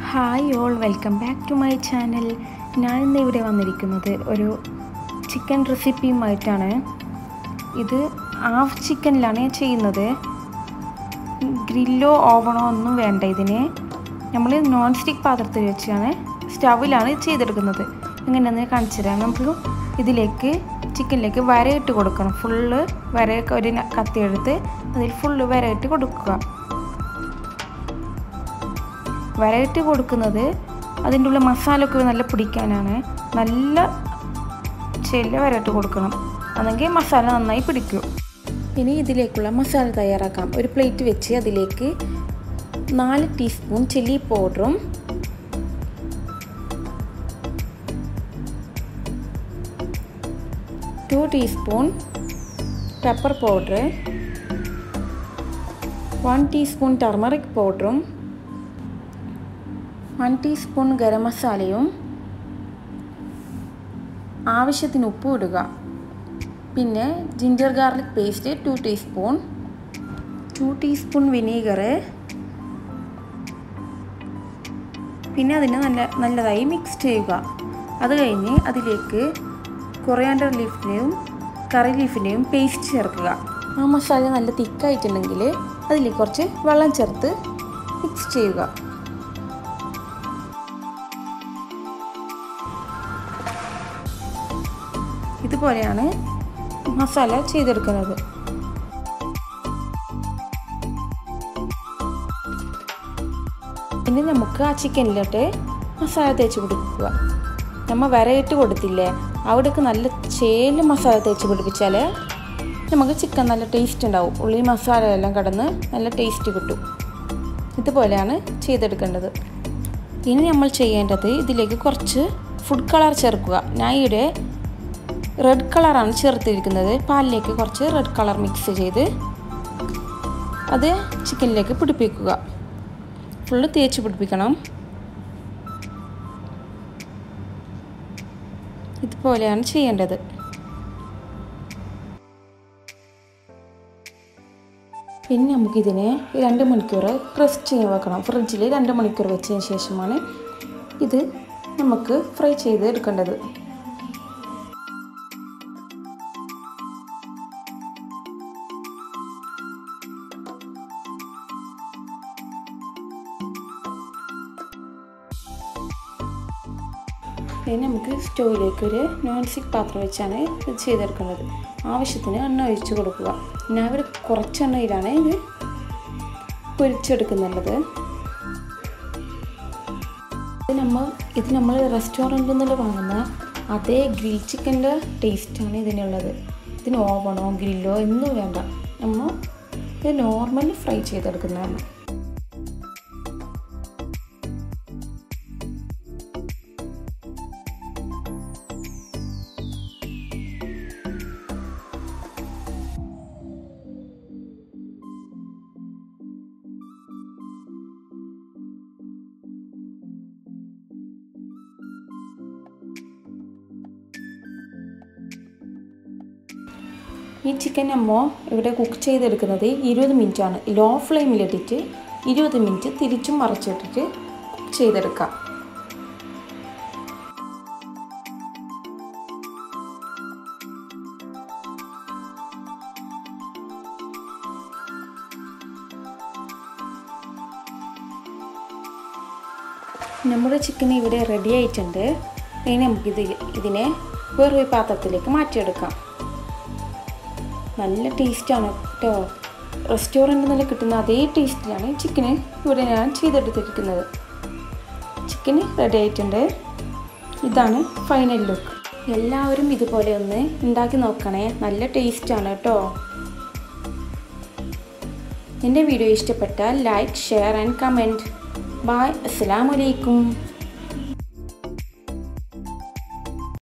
hi all welcome back to my channel ഞാൻ ഇന്ന് ഇവിടെ വന്നിരിക്കുന്നത് ഒരു ചിക്കൻ റെസിപ്പിയുമായിട്ടാണ് ഇത് ഹാഫ് ചിക്കനിലാണ് ചെയ്യുന്നത് ഗ്രില്ലോ ഓവണോ ഒന്നും വേണ്ട ഇതിന് നമ്മൾ നോൺ സ്റ്റിക്ക് പാത്രത്തിൽ വെച്ചാണ് സ്റ്റവിലാണ് ചെയ്തെടുക്കുന്നത് എങ്ങനെയാണെന്ന് കാണിച്ചു തരാം നമുക്ക് ഇതിലേക്ക് ചിക്കനിലേക്ക് വരയിട്ട് കൊടുക്കണം ഫുള്ള് വരയൊക്കെ ഒരു കത്തിയെടുത്ത് അതിൽ ഫുള്ള് വരയിട്ട് കൊടുക്കുക വരയിട്ട് കൊടുക്കുന്നത് അതിൻ്റെ ഉള്ളിൽ മസാല ഒക്കെ നല്ല പിടിക്കാനാണ് നല്ല ചെല്ല വരട്ട് കൊടുക്കണം അല്ലെങ്കിൽ മസാല നന്നായി പിടിക്കും ഇനി ഇതിലേക്കുള്ള മസാല തയ്യാറാക്കാം ഒരു പ്ലേറ്റ് വെച്ച് അതിലേക്ക് നാല് ടീസ്പൂൺ ചില്ലി പൗഡറും two teaspoon pepper powder one teaspoon turmeric പൗഡറും വൺ ടീസ്പൂൺ ഗരം മസാലയും ആവശ്യത്തിന് ഉപ്പും ഇടുക പിന്നെ ginger garlic paste two teaspoon two teaspoon vinegar പിന്നെ അതിനെ നല്ല നല്ലതായി മിക്സ് ചെയ്യുക അത് കഴിഞ്ഞ് അതിലേക്ക് കൊറിയാണ്ടർ ലീഫിൻ്റെയും കറി ലീഫിൻ്റെയും പേസ്റ്റ് ചേർക്കുക ആ മസാല നല്ല തിക്കായിട്ടുണ്ടെങ്കിൽ അതിലേക്ക് കുറച്ച് വെള്ളം ചേർത്ത് മിക്സ് ചെയ്യുക ഇതുപോലെയാണ് മസാല ചെയ്തെടുക്കുന്നത് ഇനി നമുക്ക് ആ ചിക്കനിലോട്ട് മസാല തേച്ച് പിടിക്കുക നമ്മൾ വരയിട്ട് കൊടുത്തില്ലേ അവിടേക്ക് നല്ല ചേല് മസാല തേച്ച് പിടിപ്പിച്ചാൽ നമുക്ക് ചിക്കൻ നല്ല ടേസ്റ്റ് ഉണ്ടാവും ഉള്ളി മസാല എല്ലാം കടന്ന് നല്ല ടേസ്റ്റ് കിട്ടും ഇതുപോലെയാണ് ചെയ്തെടുക്കേണ്ടത് ഇനി നമ്മൾ ചെയ്യേണ്ടത് ഇതിലേക്ക് കുറച്ച് ഫുഡ് കളർ ചേർക്കുക ഞാൻ ഇവിടെ റെഡ് കളറാണ് ചേർത്തിരിക്കുന്നത് പാലിലേക്ക് കുറച്ച് റെഡ് കളർ മിക്സ് ചെയ്ത് അത് ചിക്കനിലേക്ക് പിടിപ്പിക്കുക ഫുള്ള് തേച്ച് പിടിപ്പിക്കണം ഇതുപോലെയാണ് ചെയ്യേണ്ടത് പിന്നെ നമുക്കിതിനെ രണ്ട് മണിക്കൂർ റെസ്റ്റ് ചെയ്യാൻ വെക്കണം ഫ്രിഡ്ജിൽ രണ്ട് മണിക്കൂർ വെച്ചതിന് ശേഷമാണ് ഇത് നമുക്ക് ഫ്രൈ ചെയ്ത് എടുക്കേണ്ടത് ഇനി നമുക്ക് സ്റ്റോവിലേക്ക് ഒരു നോൺ സ്റ്റിക്ക് പാത്രം വെച്ചാണ് ഇത് ചെയ്തെടുക്കുന്നത് ആവശ്യത്തിന് എണ്ണ ഒഴിച്ച് കൊടുക്കുക ഞാൻ ഇവിടെ കുറച്ച് എണ്ണയിലാണ് ഇത് പൊരിച്ചെടുക്കുന്നുള്ളത് ഇത് നമ്മൾ ഇത് നമ്മൾ റെസ്റ്റോറൻറ്റിൽ നിന്നുള്ള വാങ്ങുന്ന അതേ ഗ്രിൽ ചിക്കൻ്റെ ടേസ്റ്റാണ് ഇതിനുള്ളത് ഇതിന് ഓവണോ ഗ്രില്ലോ ഒന്നും വേണ്ട നമ്മൾ ഇത് നോർമലി ഫ്രൈ ചെയ്തെടുക്കുന്നതാണ് ഈ ചിക്കൻ നമ്മ ഇവിടെ കുക്ക് ചെയ്തെടുക്കുന്നത് ഇരുപത് മിനിറ്റ് ആണ് ലോ ഫ്ലെയിമിലിട്ടിട്ട് ഇരുപത് മിനിറ്റ് തിരിച്ചും മറിച്ചിട്ടിട്ട് കുക്ക് ചെയ്തെടുക്കാം നമ്മുടെ ചിക്കൻ ഇവിടെ റെഡി ആയിട്ടുണ്ട് ഇനി നമുക്കിത് ഇതിനെ വേറൊരു പാത്രത്തിലേക്ക് മാറ്റിയെടുക്കാം നല്ല ടേസ്റ്റാണ് കേട്ടോ റെസ്റ്റോറൻറ്റിൽ നിന്ന് കിട്ടുന്ന അതേ ടേസ്റ്റിലാണ് ചിക്കന് ഇവിടെ ഞാൻ ചെയ്തെടുത്തിരിക്കുന്നത് ചിക്കന് റെഡി ആയിട്ടുണ്ട് ഇതാണ് ഫൈനൽ ലുക്ക് എല്ലാവരും ഇതുപോലെ ഒന്ന് ഉണ്ടാക്കി നോക്കണേ നല്ല ടേസ്റ്റാണ് കേട്ടോ എൻ്റെ വീഡിയോ ഇഷ്ടപ്പെട്ടാൽ like share and comment bye അസ്സലാമലൈക്കും